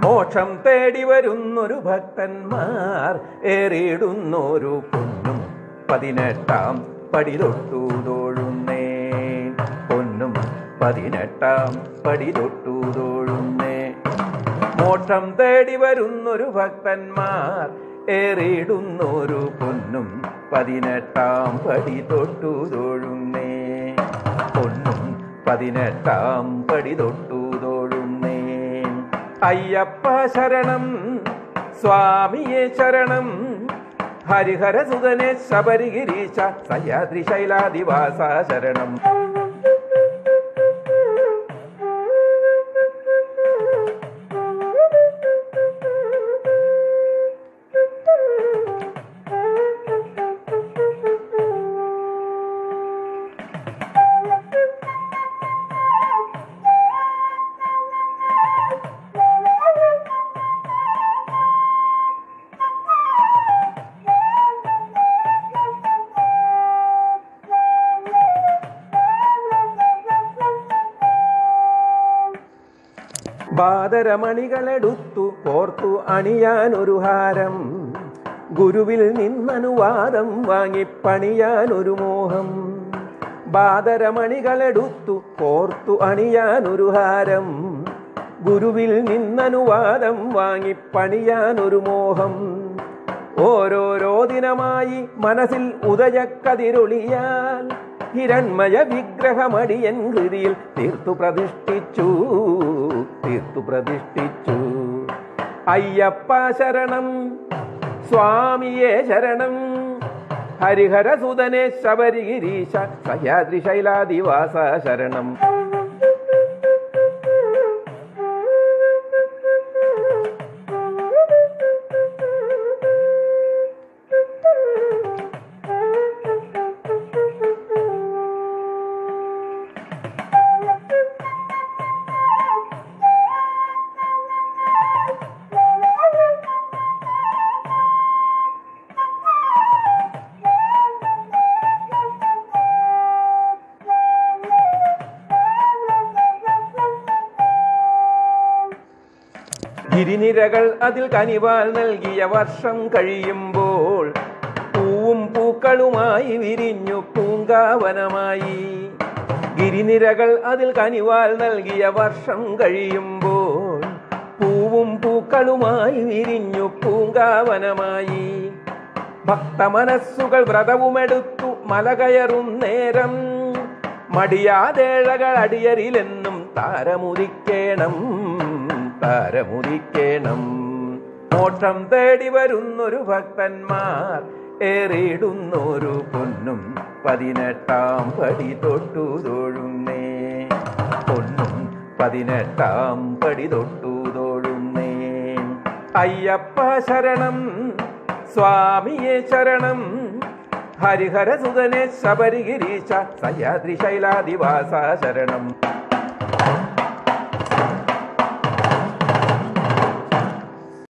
മോക്ഷം തേടി വരുന്നൊരു ഭക്തന്മാർ ഏറിയിടുന്നൊരു പൊന്നും പതിനെട്ടാം പടി തൊട്ടു തോഴുന്നേ പൊന്നും പതിനെട്ടാം പടി തൊട്ടു തോഴുന്നേ മോക്ഷം തേടി വരുന്നൊരു ഭക്തന്മാർ ഏറിയിടുന്നൊരു പൊന്നും പതിനെട്ടാം പടി തൊട്ടു തൊഴുന്നേ പൊന്നും പതിനെട്ടാം പടി തൊട്ടു തൊഴുന്നേ അയ്യപ്പ ശരണം സ്വാമിയെ ശരണം ഹരിഹരസുതനെ ശബരിഗിരീശ സഹ്യാദ്രി ശൈലാദിവാസ ശരണം ബാദരമണികളെടുത്തു കോർത്തു അണിയാനൊരു ഹാരം ഗുരുവിൽ നിന്നനുവാദം വാങ്ങി പണിയാനൊരു മോഹം ബാദരമണികളെടുത്തു കോർത്തു അണിയാനൊരു ഹാരം ഗുരുവിൽ നിന്നനുവാദം വാങ്ങി പണിയാനൊരു മോഹം ഓരോരോ ദിനമായി മനസ്സിൽ ഉദയക്കതിരൊളിയാൽ ഹിരൺമയ വിഗ്രഹമടിയൻ ഹൃതിയിൽ തീർത്തു പ്രതിഷ്ഠിച്ചു തീർത്തു പ്രതിഷ്ഠിച്ചു അയ്യപ്പ ശരണം സ്വാമിയെ ശരണം ഹരിഹരസുതനെ ശബരിഗിരീശ സഹ്യാദ്രി ശൈലാദിവാസ ശരണം ഗിരിനിരകൾ അതിൽ കനിവാൽ നൽകിയ വർഷം കഴിയുമ്പോൾ പൂവും പൂക്കളുമായി വിരിഞ്ഞു പൂങ്കാവനമായി ഗിരിനിരകൾ അതിൽ കനിവാൽ നൽകിയ വർഷം കഴിയുമ്പോൾ പൂവും പൂക്കളുമായി വിരിഞ്ഞു പൂങ്കാവനമായി ഭക്തമനസ്സുകൾ വ്രതവുമെടുത്തു മല കയറും നേരം മടിയാതേഴകൾ അടിയരിലെന്നും താരമുദിക്കേണം താരമുദിക്കേണം മോക്ഷം തേടി വരുന്നൊരു ഭക്തന്മാർ ഏറിയിടുന്നൊരു പൊന്നും പതിനെട്ടാം പടി തൊട്ടു തൊഴുന്നേ പൊന്നും പതിനെട്ടാം പടി തൊട്ടു തൊഴുന്നേ അയ്യപ്പ ശരണം സ്വാമിയെ ശരണം ഹരിഹരസുതനെ ശബരിഗിരീശ സഹ്യാദ്രി ശൈലാദിവാസ ശരണം